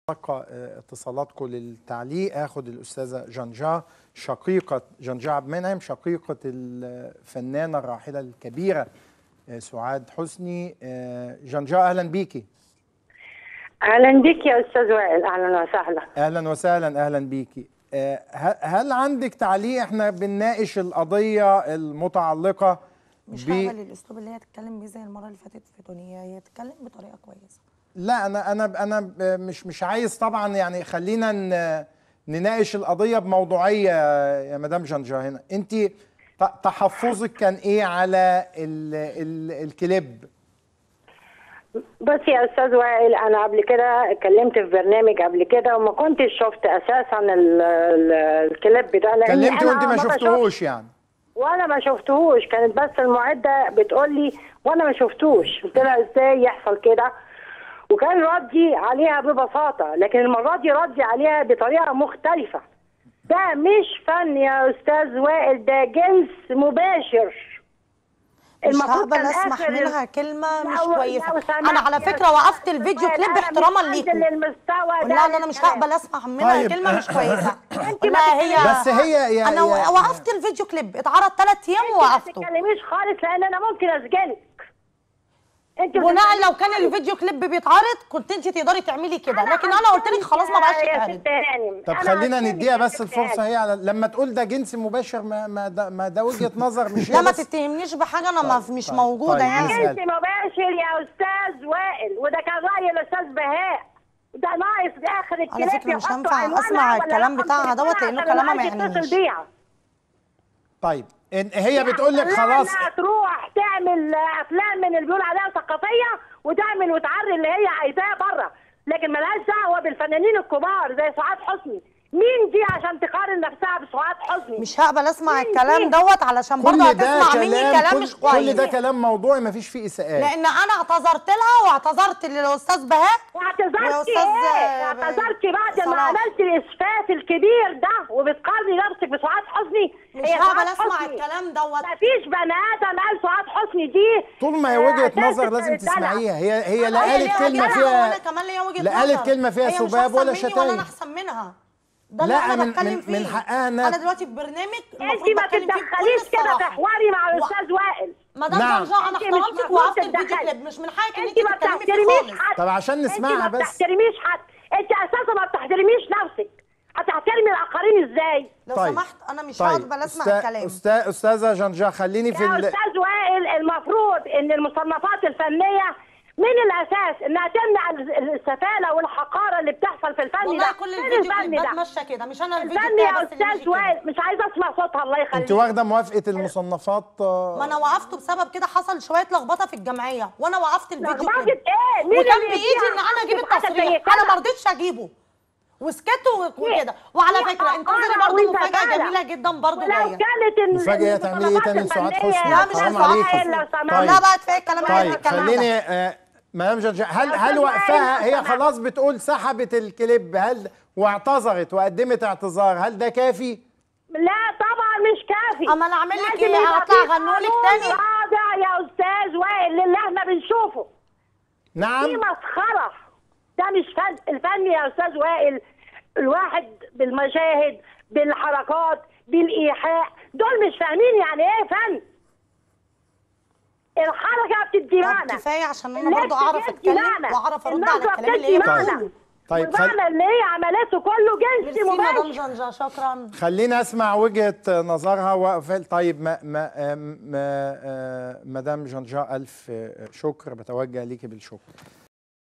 تلقى اتصالاتكم للتعليق اخد الاستاذه جنجا شقيقه جنجا عبد المنعم شقيقه الفنانه الراحله الكبيره سعاد حسني جنجا اهلا بيكي اهلا بك يا استاذ وائل اهلا وسهلا اهلا وسهلا اهلا بيكي هل عندك تعليق احنا بنناقش القضيه المتعلقه مش هقبل الاسلوب اللي هي تتكلم بيه زي المره اللي فاتت في دنيا هي تتكلم بطريقه كويسه لا انا انا انا مش مش عايز طبعا يعني خلينا نناقش القضيه بموضوعيه يا مدام جنجا هنا انت تحفظك كان ايه على ال ال الكليب بص يا استاذ وائل انا قبل كده اتكلمت في برنامج قبل كده وما كنتش شفت اساسا ال ال الكليب ده لان كلمتي وانت ما شفتهوش يعني وانا ما شفتهوش كانت بس المعده بتقول لي وانا ما شفتوش قلت لها ازاي يحصل كده وكان ردي عليها ببساطة لكن المرة دي ردي عليها بطريقة مختلفة ده مش فن يا أستاذ وائل ده جنس مباشر مش هقبل اسمح منها كلمه مش كويسه انا على فكره وقفت الفيديو كليب احتراما ليكم لا انا مش هقبل اسمع منها طيب. كلمه مش كويسه لا هي بس هي يعني انا وقفت الفيديو كليب اتعرض ثلاث ايام ووقفته ما تتكلميش خالص لان انا ممكن اسجنك انت بناء لو كان الفيديو كليب بيتعرض كنت انت تقدري تعملي كده لكن انا قلت لك خلاص ما بقاش يتعرض طب خلينا نديها بس الفرصه هي على لما تقول ده جنس مباشر ما ما ده, ما ده وجهه نظر مش لا ما تتهمنيش بحاجه انا ما مش طيب. موجوده طيب. يعني جنس مباشر يا استاذ وائل وده كان راي الاستاذ بهاء ده ناقص اخر الكلاب على فكره مش هينفع اسمع الكلام بتاعها دوت لانه كلامها ما يعنيش طيب هي بتقول لك خلاص تروح تعمل افلام من اللي بيقولوا عليها ثقافيه وتعمل وتعري اللي هي عايزاه بره لكن ملهاش دعوه بالفنانين الكبار زي سعاد حسني مين دي عشان تقارن نفسها بسعاد حسني مش هقبل اسمع الكلام دوت علشان برضه هتسمع مني كلام كل مش كويس كل ده كلام موضوعي ما فيش فيه اساءات لان انا اعتذرت لها واعتذرت للاستاذ بهاء واعتذرتي ايه؟ اعتذرتي بعد ما عملت الاسفاف الكبير ده وبتقارني نفسك بسعاد حسني مش هقبل اسمع الكلام دوت مفيش بني ادم قال سعاد حسني دي طول ما هي وجهه نظر لازم تسمعيها هي هي لا قالت كلمه فيها انا كمان ليا وجهه لا قالت كلمه فيها سباب ولا شتايم ولا انا احسن منها ده لا اللي انا من بتكلم من, فيه من حقها انها انا دلوقتي في برنامج انت ما تتدخليش كده في حواري مع الاستاذ وائل مدام نعم. جنجا انا احترمتك وقفت الفيديو كليب مش من حقك ان انت انت ما تتكلمي فيه بتحترميش خالص حد طب عشان نسمعها انت ما بس بتحترميش حد انت اساسا ما بتحترميش نفسك هتحترمي الاخرين ازاي لو طيب. سمحت انا مش طيب. هقبل اسمع أستا... الكلام أستا... استاذه جنجا خليني في يا ال... استاذ وائل المفروض ان المصنفات الفنيه من الاساس انها تمنع السفاله والحقاره اللي بتحصل في الفن والله ده كل فين الفيديو الفن كليبات ده ماشيه كده مش انا الفيديو الفن بتاعي يا بس اللي ماشي استاذ كده وائل مش عايزه اسمع صوتها الله يخليك انت واخده موافقه المصنفات ما انا وقفته بسبب كده حصل شويه لخبطه في الجمعيه وانا وقفت الفيديو لخبطة كليب ايه؟ مين وكان اللي بايدي يديها ان انا اجيب حاجة زي التصريح كده؟ انا ما رضيتش اجيبه وسكت وكده وعلى في فكره انتظري حقارة برضه وانت مفاجاه جدع. جميله جدا برضه ولو جايه كانت ال- مفاجأة تعملي ايه تاني لسعاد الفنية حسني؟ لا مش حرام هسمع عليكي. لو سمحت. طيب. لا بقى كفايه الكلام طيب الكلام ده. خليني آه مدام جنجا هل يا هل أستاذ وقفها وائل، هي لو خلاص بتقول سحبت الكليب هل واعتذرت وقدمت اعتذار هل ده كافي؟ لا طبعا مش كافي أما أنا أعمل لك لازم إيه؟ يبقى أطلع في أغنولك قانون تاني؟ رادع يا استاذ وائل للي احنا بنشوفه دي نعم مسخره ده مش فن الفن يا استاذ وائل الواحد بالمشاهد بالحركات بالايحاء دول مش فاهمين يعني ايه فن الحركه بتدي طب معنى كفايه عشان انا اللبس برضه اعرف بيدي اتكلم معنى. واعرف ارد على النظرة الكلام اللي بتدي هي طيب. بتقوله طيب خل... والمعنى اللي هي عملته كله جنس ميرسي مدام مباشر جنجا شكرا خليني اسمع وجهه نظرها وقفل طيب ما ما ما آه، مدام جنجا الف شكر بتوجه ليكي بالشكر